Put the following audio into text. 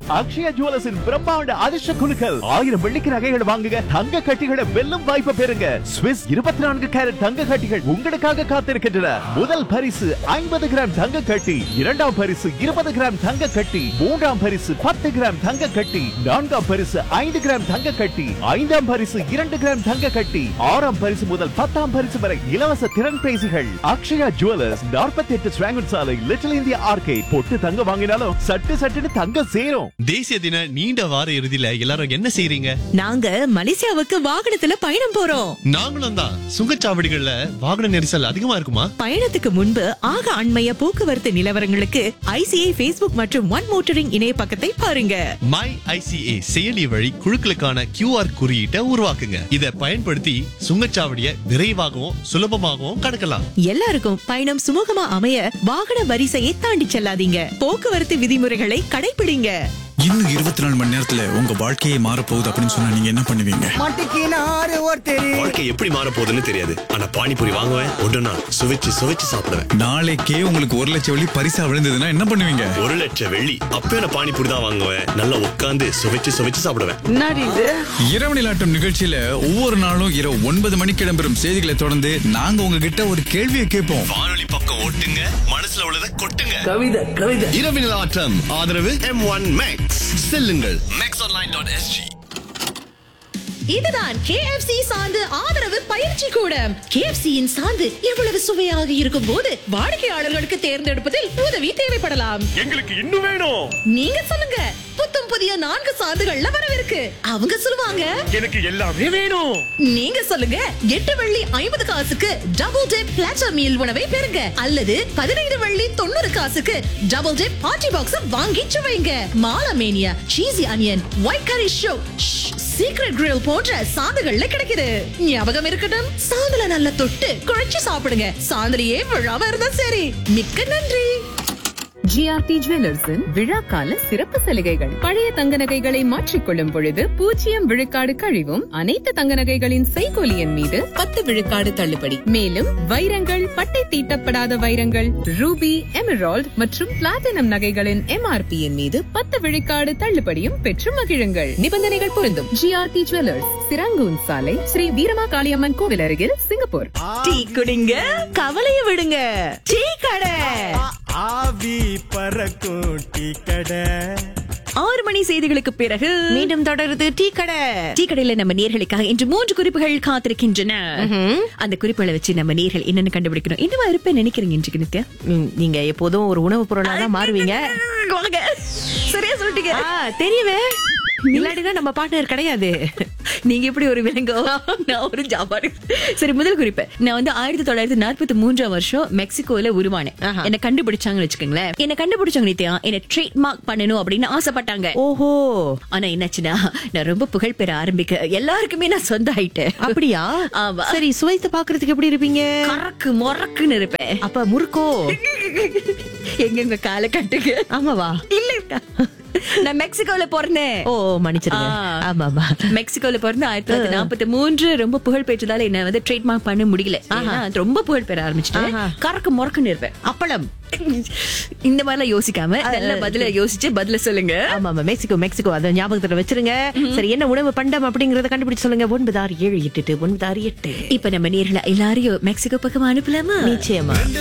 அக்ஷயா ஜுவல்லர்ஸின் பிரம்மாண்ட அதிர்ஷ்ட குழுக்கள் ஆயிரம் வெள்ளிக்கு நகைகள் வாங்குங்க தங்க கட்டிகளை வெல்லும் வாய்ப்பை பெறுங்க ஸ்விஸ் இருபத்தி நான்கு கேரட் தங்க கட்டிகள் உங்களுக்காக காத்திருக்கின்றன முதல் பரிசு ஐம்பது கிராம் தங்க கட்டி இரண்டாம் பரிசு இருபது கிராம் தங்க கட்டி மூன்றாம் பரிசு பத்து கிராம் தங்க கட்டி நான்காம் பரிசு ஐந்து கிராம் தங்க கட்டி ஐந்தாம் பரிசு இரண்டு கிராம் தங்க கட்டி ஆறாம் பரிசு முதல் பத்தாம் பரிசு வரை இலவச திறன் பேசிகள் அக்ஷயா ஜுவல்லர்ஸ் நாற்பத்தி எட்டு ஸ்வாங்கன் சாலை லிட்டில் இந்தியா ஆர்கேட் பொட்டு தங்க வாங்கினாலும் சட்டு சட்டுன்னு தங்கம் சேரும் தேசிய தின நீண்ட வார இறுதியில எல்லாரும் என்ன செய்றீங்க நாங்க மலேசியாவுக்கு வாகனத்துல பயணம் போறோம் நாங்களும் தான் சுங்கச்சாவடிகள்ல வாகன நெரிசல் அதிகமா இருக்குமா பயணத்துக்கு முன்பு ஆக அண்மைய போக்குவரத்து நிலவரங்களுக்கு ஐசிஐ ஃபேஸ்புக் மற்றும் ஒன் மோட்டரிங் இணைய பக்கத்தை பாருங்க மை ஐசிஏ செயலி வழி குழுக்களுக்கான கியூஆர் குறியீட்டை உருவாக்குங்க இத பயன்படுத்தி சுங்கச்சாவடியை விரைவாகவும் சுலபமாகவும் கடக்கலாம் எல்லாருக்கும் பயணம் சுமூகமா அமைய வாகன வரிசையை தாண்டி செல்லாதீங்க போக்குவரத்து விதிமுறைகளை கடைபிடிங்க இன்னும் இருபத்தி நாலு மணி நேரத்துல உங்க வாழ்க்கையே மாறப்போகுது அப்படின்னு சொன்னா நீங்க என்ன பண்ணுவீங்க மாட்டிக்கினாரு ஒருத்தர் வாழ்க்கை எப்படி மாற போகுதுன்னு தெரியாது ஆனா பானிபூரி வாங்குவேன் ஒன்று நாள் சுவைச்சு சுவைச்சு சாப்பிடுவேன் நாளைக்கே உங்களுக்கு ஒரு லட்சம் வெள்ளி பரிசா விழுந்ததுன்னா என்ன பண்ணுவீங்க ஒரு லட்சம் வெள்ளி அப்பயும் நான் பானிபூரி தான் வாங்குவேன் நல்லா உட்காந்து சுவைச்சு சுவைச்சு சாப்பிடுவேன் இரவு நிலாட்டம் நிகழ்ச்சியில ஒவ்வொரு நாளும் இரவு ஒன்பது மணிக்கு இடம்பெறும் செய்திகளை தொடர்ந்து நாங்க உங்ககிட்ட ஒரு கேள்வியை கேட்போம் வானொலி பக்கம் ஓட்டுங்க மனசுல உள்ளதை கொட்டுங்க கவிதை கவிதை இரவினல் ஆட்டம் ஆதரவு எம் ஒன் மேக்ஸ் செல்லுங்கள் மேக்ஸ் ஆன்லைன் டாட் எஸ்ஜி இதுதான் KFC சாந்து ஆதரவு பயிற்சி கூடம் KFC யின் சாந்து எவ்வளவு சுவையாக இருக்கும் போது வாடிக்கையாளர்களுக்கு தேர்ந்தெடுப்பதில் உதவி தேவைப்படலாம் எங்களுக்கு இன்னும் வேணும் நீங்க சொல்லுங்க புத்தம் புதிய நான்கு சாந்துகள்ல வரவிருக்கு அவங்க சொல்லுவாங்க எனக்கு எல்லாமே வேணும் நீங்க சொல்லுங்க எட்டு வெள்ளி ஐம்பது காசுக்கு டபுள் டே பிளாட்டர் மீல் உணவை பெறுங்க அல்லது பதினைந்து வெள்ளி தொண்ணூறு காசுக்கு டபுள் டே பார்ட்டி பாக்ஸ் வாங்கி சுவைங்க மாலமேனியா cheesy onion white curry show secret grill போன்ற சாந்துகள்ல கிடைக்குது ஞாபகம் இருக்கட்டும் சாந்துல நல்ல தொட்டு குழைச்சு சாப்பிடுங்க சாந்துலயே விழாம இருந்தா சரி மிக்க நன்றி ஜிஆர்டி ஜுவல்லர்ஸின் விழாக்கால சிறப்பு சலுகைகள் பழைய தங்க நகைகளை மாற்றிக்கொள்ளும் பொழுது பூஜ்ஜியம் விழுக்காடு கழிவும் அனைத்து தங்க நகைகளின் செய்கூலியின் மீது பத்து விழுக்காடு தள்ளுபடி மேலும் வைரங்கள் பட்டை தீட்டப்படாத வைரங்கள் ரூபி எமரால்ட் மற்றும் பிளாட்டினம் நகைகளின் எம்ஆர்பியின் மீது பத்து விழுக்காடு தள்ளுபடியும் பெற்று மகிழுங்கள் நிபந்தனைகள் பொருந்தும் ஜிஆர்டி ஜுவல்லர்ஸ் சிராங்கூன் சாலை ஸ்ரீ வீரமா காளியம்மன் கோவில் அருகில் சிங்கப்பூர் டீ குடிங்க கவலைய விடுங்க டீ கடை ஆவி பறக்கும் டீ கடை ஆறு மணி செய்திகளுக்கு பிறகு மீண்டும் தொடருது டீ கடை டீ கடையில நம்ம நேர்களுக்காக இன்று மூன்று குறிப்புகள் காத்திருக்கின்றன அந்த குறிப்புகளை வச்சு நம்ம நேர்கள் என்னன்னு கண்டுபிடிக்கணும் இன்னும் இருப்பேன் நினைக்கிறீங்க இன்றைக்கு நித்யா நீங்க எப்போதும் ஒரு உணவு பொருளா தான் மாறுவீங்க வாங்க. சரியா சொல்லிட்டீங்க ஆ, தெரியவே இல்லாட்டிதான் நம்ம பார்ட்னர் கிடையாது நீங்க எப்படி ஒரு விலங்கோ நான் ஒரு ஜாபாடு சரி முதல் குறிப்பு நான் வந்து ஆயிரத்தி தொள்ளாயிரத்தி நாற்பத்தி மூன்றாம் வருஷம் மெக்சிகோல உருவானேன் ஆஹா. என்ன கண்டுபிடிச்சாங்கன்னு வச்சுக்கோங்களேன் என்ன கண்டுபிடிச்சாங்க நித்யா என்ன ட்ரேட் மார்க் பண்ணணும் அப்படின்னு ஆசைப்பட்டாங்க ஓஹோ ஆனா என்னாச்சுன்னா நான் ரொம்ப புகழ் பெற ஆரம்பிக்க எல்லாருக்குமே நான் சொந்த ஆயிட்டேன் அப்படியா ஆமா. சரி சுவைத்து பாக்குறதுக்கு எப்படி இருப்பீங்க கறக்கு மொறக்குன்னு இருப்பேன் அப்ப முறுக்கோ எங்க காலை கட்டுங்க ஆமாவா இல்ல நான் மெக்சிகோல பிறந்தேன் ஓ மன்னிச்சிருங்க ஆ. ஆமா ஆமா மெக்சிகோல பிறந்து ஆயிரத்தி தொள்ளாயிரத்தி நாற்பத்தி மூன்று ரொம்ப புகழ் பெற்றதால என்ன வந்து ட்ரேட்மார்க் பண்ண முடியல ஏன்னா, ரொம்ப புகழ் பெற ஆரம்பிச்சிட்டேன் ஆஹா. கறக்கு முறக்குன்னு இருப்பேன் அப்பளம் இந்த மாதிரிலாம் யோசிக்காம நல்ல பதில யோசிச்சு பதில சொல்லுங்க ஆமா ஆமா மெக்சிகோ மெக்சிகோ அதை ஞாபகத்துல வச்சிருங்க சரி என்ன உணவு பண்டம் அப்படிங்கறத கண்டுபிடிச்சு சொல்லுங்க ஒன்பது ஆறு ஏழு எட்டு எட்டு ஒன்பது ஆறு எட்டு இப்ப நம்ம நேர்ல எல்லாரையும் மெக்சிகோ பக்கம் அனுப்பலாமா நிச்சயமா